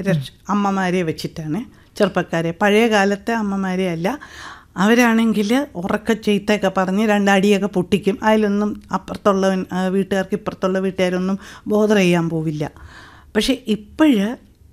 രക്ഷ അമ്മമാരെ വെച്ചിട്ടാണ് ചെറുപ്പക്കാരെ പഴയ കാലത്തെ അമ്മമാരെ അല്ല അവരാണെങ്കിൽ ഉറക്ക ചീത്തയൊക്കെ പറഞ്ഞ് രണ്ടടിയൊക്കെ പൊട്ടിക്കും അതിലൊന്നും അപ്പുറത്തുള്ളവൻ ആ, വീട്ടുകാർക്ക് ഇപ്പുറത്തുള്ള വീട്ടുകാരൊന്നും ബോധർ ചെയ്യാൻ പോവില്ല പക്ഷേ ഇപ്പോഴ്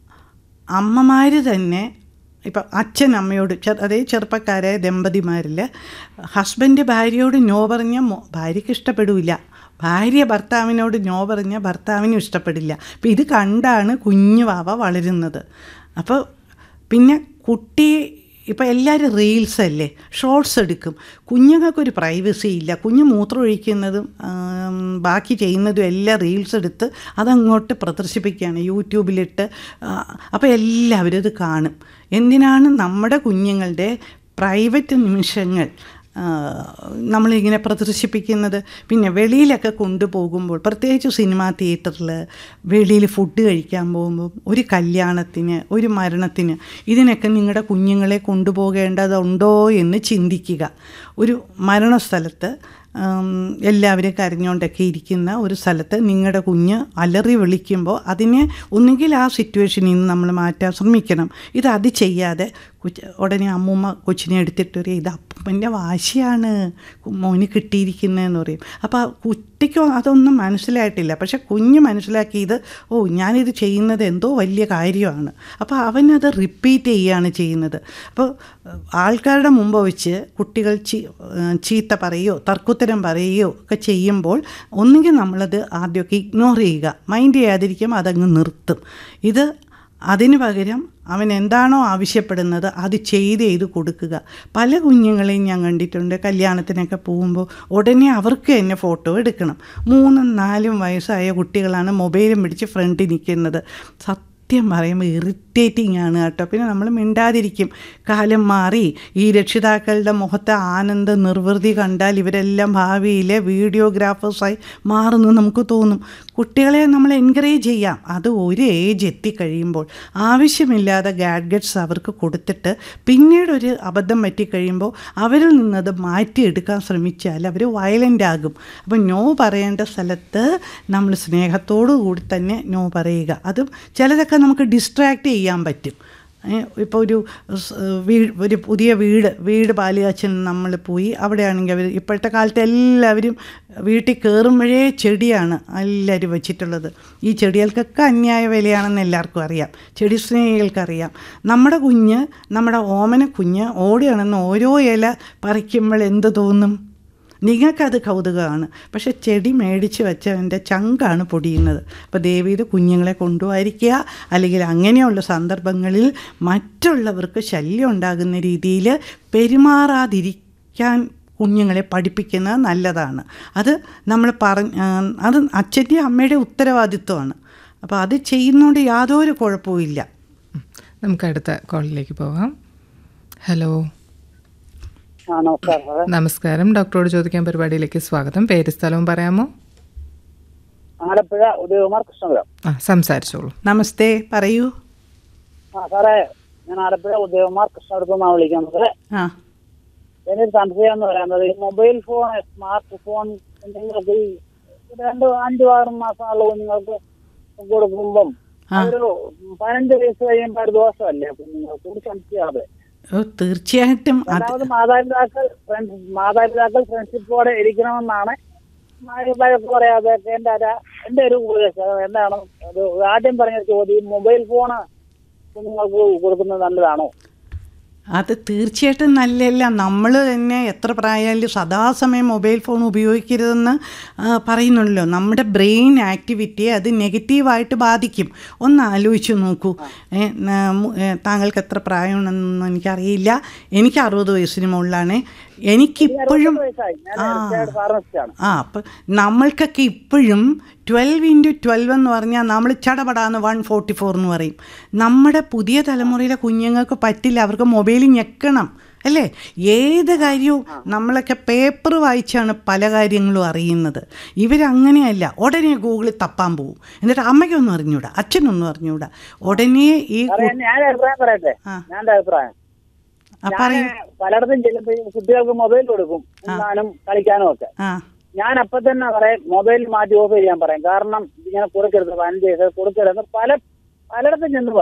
അമ്മമാർ തന്നെ ഇപ്പം അച്ഛൻ അമ്മയോട് ചെ അതേ ചെറുപ്പക്കാരായ ദമ്പതിമാരിൽ ഹസ്ബൻഡ് ഭാര്യയോട് നോ പറഞ്ഞ മോ- ഭാര്യയ്ക്ക് ഇഷ്ടപ്പെടില്ല ഭാര്യ ഭർത്താവിനോട് നോ പറഞ്ഞ ഭർത്താവിനും ഇഷ്ടപ്പെടില്ല അപ്പം ഇത് കണ്ടാണ് കുഞ്ഞു വാവ വളരുന്നത് അപ്പോൾ പിന്നെ കുട്ടി ഇപ്പം എല്ലാവരും റീൽസ് അല്ലേ ഷോർട്സ് എടുക്കും കുഞ്ഞുങ്ങൾക്കൊരു പ്രൈവസി ഇല്ല കുഞ്ഞ് മൂത്രം ഒഴിക്കുന്നതും ആം, ബാക്കി ചെയ്യുന്നതും എല്ലാം റീൽസ് എടുത്ത് അതങ്ങോട്ട് പ്രദർശിപ്പിക്കുകയാണ് യൂട്യൂബിലിട്ട് അപ്പോൾ എല്ലാവരും ഇത് കാണും എന്തിനാണ് നമ്മുടെ കുഞ്ഞുങ്ങളുടെ പ്രൈവറ്റ് നിമിഷങ്ങൾ ആ, നമ്മളിങ്ങനെ പ്രദർശിപ്പിക്കുന്നത് പിന്നെ വെളിയിലൊക്കെ കൊണ്ടുപോകുമ്പോൾ പ്രത്യേകിച്ച് സിനിമാ തിയേറ്ററിൽ വെളിയിൽ ഫുഡ് കഴിക്കാൻ പോകുമ്പോൾ ഒരു കല്യാണത്തിന് ഒരു മരണത്തിന് ഇതിനൊക്കെ നിങ്ങളുടെ കുഞ്ഞുങ്ങളെ കൊണ്ടുപോകേണ്ടതുണ്ടോ എന്ന് ചിന്തിക്കുക ഒരു മരണസ്ഥലത്ത് ഉം, എല്ലാവരും കരഞ്ഞുകൊണ്ടൊക്കെ ഇരിക്കുന്ന ഒരു സ്ഥലത്ത് നിങ്ങളുടെ കുഞ്ഞ് അലറി വിളിക്കുമ്പോൾ അതിനെ ഒന്നുകിൽ ആ സിറ്റുവേഷനിൽ നിന്ന് നമ്മൾ മാറ്റാൻ ശ്രമിക്കണം ഇത് അത് ചെയ്യാതെ കൊച്ച് ഉടനെ അമ്മൂമ്മ കൊച്ചിനെ എടുത്തിട്ട് പറയും ഇത് അപ്പൻ്റെ വാശിയാണ് മോന് കിട്ടിയിരിക്കുന്നതെന്ന് പറയും അപ്പോൾ ആ കുട്ടിക്ക് അതൊന്നും മനസ്സിലായിട്ടില്ല പക്ഷെ കുഞ്ഞ് മനസ്സിലാക്കിയത് ഓ ഞാനിത് ചെയ്യുന്നത് എന്തോ വലിയ കാര്യമാണ് അപ്പോൾ അവനത് റിപ്പീറ്റ് ചെയ്യുകയാണ് ചെയ്യുന്നത് അപ്പോൾ ആൾക്കാരുടെ മുമ്പ് വെച്ച് കുട്ടികൾ ചീ ചീത്ത പറയുകയോ തർക്കുത്തരം പറയുകയോ ഒക്കെ ചെയ്യുമ്പോൾ ഒന്നുകിൽ നമ്മളത് ആദ്യമൊക്കെ ഇഗ്നോർ ചെയ്യുക മൈൻഡ് ചെയ്യാതിരിക്കുമ്പോൾ അതങ്ങ് നിർത്തും ഇത് അതിന് പകരം അവൻ എന്താണോ ആവശ്യപ്പെടുന്നത് അത് ചെയ്ത് ചെയ്ത് കൊടുക്കുക പല കുഞ്ഞുങ്ങളെയും ഞാൻ കണ്ടിട്ടുണ്ട് കല്യാണത്തിനൊക്കെ പോകുമ്പോൾ ഉടനെ അവർക്ക് തന്നെ ഫോട്ടോ എടുക്കണം മൂന്നും നാലും വയസ്സായ കുട്ടികളാണ് മൊബൈലും പിടിച്ച് ഫ്രണ്ടിൽ നിൽക്കുന്നത് സത്യം പറയുമ്പോൾ ഇറിറ്റേറ്റിംഗ് ആണ് കേട്ടോ പിന്നെ നമ്മൾ മിണ്ടാതിരിക്കും കാലം മാറി ഈ രക്ഷിതാക്കളുടെ മുഖത്തെ ആനന്ദ നിർവൃതി കണ്ടാൽ ഇവരെല്ലാം ഭാവിയിലെ വീഡിയോഗ്രാഫേഴ്സായി മാറുന്നു നമുക്ക് തോന്നും കുട്ടികളെ നമ്മൾ എൻകറേജ് ചെയ്യാം അത് ഒരു ഏജ് എത്തിക്കഴിയുമ്പോൾ ആവശ്യമില്ലാതെ ഗാഡ്ഗറ്റ്സ് അവർക്ക് കൊടുത്തിട്ട് പിന്നീട് ഒരു അബദ്ധം പറ്റിക്കഴിയുമ്പോൾ അവരിൽ നിന്നത് മാറ്റിയെടുക്കാൻ ശ്രമിച്ചാൽ അവർ വയലൻ്റ് ആകും അപ്പം നോ പറയേണ്ട സ്ഥലത്ത് നമ്മൾ സ്നേഹത്തോടു കൂടി തന്നെ നോ പറയുക അതും ചിലതൊക്കെ നമുക്ക് ഡിസ്ട്രാക്റ്റ് ചെയ്യാൻ പറ്റും ഇപ്പോൾ ഒരു സ് വീ ഒരു പുതിയ വീട് വീട് പാലുകാച്ചൽ നമ്മൾ പോയി അവിടെയാണെങ്കിൽ അവർ ഇപ്പോഴത്തെ കാലത്ത് എല്ലാവരും വീട്ടിൽ കയറുമ്പോഴേ ചെടിയാണ് എല്ലാവരും വെച്ചിട്ടുള്ളത് ഈ ചെടികൾക്കൊക്കെ അന്യായ വിലയാണെന്ന് എല്ലാവർക്കും അറിയാം ചെടി സ്നേഹികൾക്കറിയാം നമ്മുടെ കുഞ്ഞ് നമ്മുടെ ഓമന കുഞ്ഞ് ഓടുകയാണെന്ന് ഓരോ ഇല പറിക്കുമ്പോൾ എന്ത് തോന്നും നിങ്ങൾക്കത് കൗതുകമാണ് പക്ഷെ ചെടി മേടിച്ച് വെച്ചവൻ്റെ ചങ്കാണ് പൊടിയുന്നത് അപ്പോൾ ദേവീത് കുഞ്ഞുങ്ങളെ കൊണ്ടുപോയിരിക്കുക അല്ലെങ്കിൽ അങ്ങനെയുള്ള സന്ദർഭങ്ങളിൽ മറ്റുള്ളവർക്ക് ശല്യം ഉണ്ടാകുന്ന രീതിയിൽ പെരുമാറാതിരിക്കാൻ കുഞ്ഞുങ്ങളെ പഠിപ്പിക്കുന്നത് നല്ലതാണ് അത് നമ്മൾ പറഞ്ഞ അത് അച്ഛൻ്റെ അമ്മയുടെ ഉത്തരവാദിത്വമാണ് അപ്പോൾ അത് ചെയ്യുന്നതുകൊണ്ട് യാതൊരു കുഴപ്പവും ഉം. നമുക്ക് അടുത്ത കോളിലേക്ക് പോകാം ഹലോ ആ നമസ്കാരം സാറേ നമസ്കാരം ഡോക്ടറോട് ചോദിക്കാൻ പരിപാടിയിലേക്ക് സ്വാഗതം പേര് സ്ഥലവും പറയാമോ ആലപ്പുഴ ഉദയകുമാർ കൃഷ്ണപുരം ആ സംസാരിച്ചോളൂ നമസ്തേ പറയൂ ആ സാറേ ഞാൻ ആലപ്പുഴ ഉദയകുമാർ കൃഷ്ണപുരത്തു നിന്നാണ് വിളിക്കുന്നത് ആ എനിക്കൊരു സംശയം എന്ന് പറയുന്നത് ഈ മൊബൈൽ ഫോൺ സ്മാർട്ട് ഫോൺ കുഞ്ഞുങ്ങൾക്ക് ഈ രണ്ട് അഞ്ചു ആറ് മാസമുള്ള കുഞ്ഞുങ്ങൾക്ക് കൊടുക്കുമ്പം ആ. ഒരു പതിനഞ്ച് വയസ്സ് കഴിയുമ്പോൾ ഒരു ദോഷമല്ലേ കുഞ്ഞുങ്ങൾക്ക് ഒരു സംശയമാതെ ഓ തീർച്ചയായിട്ടും അത് രണ്ടാമത് മാതാപിതാക്കൾ ഫ്രണ്ട്സ് മാതാപിതാക്കൾ ഫ്രണ്ട്ഷിപ്പോടെ ഇരിക്കണമെന്നാണ് വഴക്ക് പറയാതെ എന്റെ ഒരു എന്റെ ഒരു ഉപദേശം അത് എന്താണ് ഒരു ആദ്യം പറഞ്ഞ ചോദ്യം മൊബൈൽ ഫോണ് കുഞ്ഞുങ്ങൾക്ക് കൊടുക്കുന്നത് നല്ലതാണോ അത് തീർച്ചയായിട്ടും നല്ലതല്ല നമ്മൾ തന്നെ എത്ര പ്രായമായാലും സദാസമയം മൊബൈൽ ഫോൺ ഉപയോഗിക്കരുതെന്ന് ആ, പറയുന്നുണ്ടല്ലോ നമ്മുടെ ബ്രെയിൻ ആക്ടിവിറ്റിയെ അത് നെഗറ്റീവായിട്ട് ബാധിക്കും ഒന്ന് ആലോചിച്ച് നോക്കൂ ഏ, ന- മു- ഏ, താങ്കൾക്ക് എത്ര പ്രായമുണ്ടെന്നൊന്നും എനിക്കറിയില്ല എനിക്ക് അറുപത് വയസ്സിന് മുകളിലാണ് എനിക്കിപ്പോഴും വയസ്സായി ഞാൻ ആ. റിട്ടയർഡ് ഫാർമസിസ്റ്റാണ് ആ അപ്പം നമ്മൾക്കൊക്കെ ഇപ്പോഴും ട്വൽവ് ഇൻറ്റു ട്വൽവ് എന്ന് പറഞ്ഞാൽ നമ്മൾ ചടപടാന്ന് വൺ ഫോർട്ടി ഫോർ എന്ന് പറയും നമ്മുടെ പുതിയ തലമുറയിലെ കുഞ്ഞുങ്ങൾക്ക് പറ്റില്ല അവർക്ക് മൊബൈൽ ഞെക്കണം അല്ലേ ഏത് കാര്യവും നമ്മളൊക്കെ പേപ്പർ വായിച്ചാണ് പല കാര്യങ്ങളും അറിയുന്നത് ഇവരങ്ങനെയല്ല ഉടനെ ഗൂഗിളിൽ തപ്പാൻ പോവും എന്നിട്ട് അമ്മയ്ക്കൊന്നും അറിഞ്ഞൂടാ അച്ഛനൊന്നും അറിഞ്ഞൂടാ ഉടനെ ഈ കു- പറയാൻ ഞാൻ അഭിപ്രായം പറയട്ടെ ആ. ഞാൻ എൻ്റെ അഭിപ്രായം ആ, ഞാൻ പറയൂ പലയിടത്തും ചെല്ലുമ്പോൾ ഈ കുട്ടികൾക്ക് മൊബൈൽ കൊടുക്കും ഉണ്ണാനും കളിക്കാനും ഒക്കെ ആ ഞാൻ അപ്പൊ തന്നെ പറയും മൊബൈൽ മാറ്റി ഓഫ് ചെയ്യാൻ പറയും കാരണം ഇങ്ങനെ കൊടുക്കരുത് പതിനഞ്ച് വയസ്സ് കൊടുക്കരുത് പല പലയിടത്തും ചെന്ന് പറയും